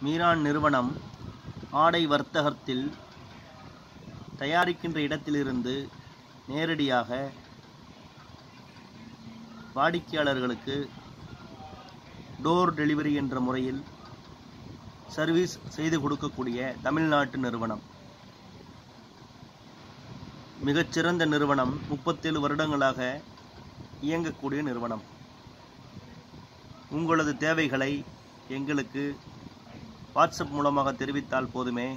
மீரான் நிறுவனம் ஆடை வர்த்தகத்தில் தயாரிக்கின்ற இடத்திலிருந்து நேரடியாக வாடிக்கையாளர்களுக்கு டோர் டெலிவரி என்ற முறையில் சர்வீஸ் செய்து கொடுக்கக்கூடிய தமிழ்நாட்டு நிறுவனம் மிகச்சிறந்த நிறுவனம் முப்பத்தேழு வருடங்களாக இயங்கக்கூடிய நிறுவனம் உங்களது தேவைகளை எங்களுக்கு வாட்ஸ்அப் மூலமாக தெரிவித்தால் போதுமே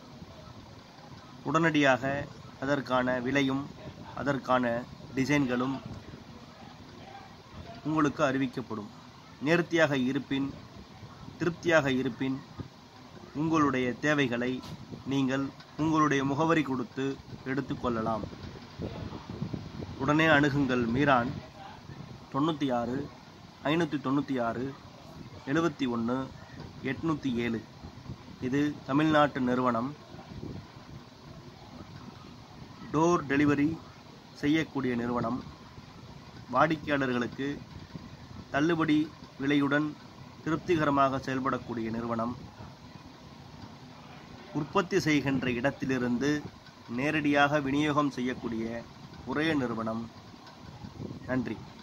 உடனடியாக அதற்கான விலையும் அதற்கான டிசைன்களும் உங்களுக்கு அறிவிக்கப்படும் நேர்த்தியாக இருப்பின் திருப்தியாக இருப்பின் உங்களுடைய தேவைகளை நீங்கள் உங்களுடைய முகவரி கொடுத்து எடுத்துக்கொள்ளலாம் உடனே அணுகுங்கள் மீரான் தொண்ணூற்றி ஆறு ஐநூற்றி தொண்ணூற்றி ஆறு எழுபத்தி ஒன்று எட்நூற்றி ஏழு இது தமிழ்நாட்டு நிறுவனம் டோர் டெலிவரி செய்யக்கூடிய நிறுவனம் வாடிக்கையாளர்களுக்கு தள்ளுபடி விலையுடன் திருப்திகரமாக செயல்படக்கூடிய நிறுவனம் உற்பத்தி செய்கின்ற இடத்திலிருந்து நேரடியாக விநியோகம் செய்யக்கூடிய ஒரே நிறுவனம் நன்றி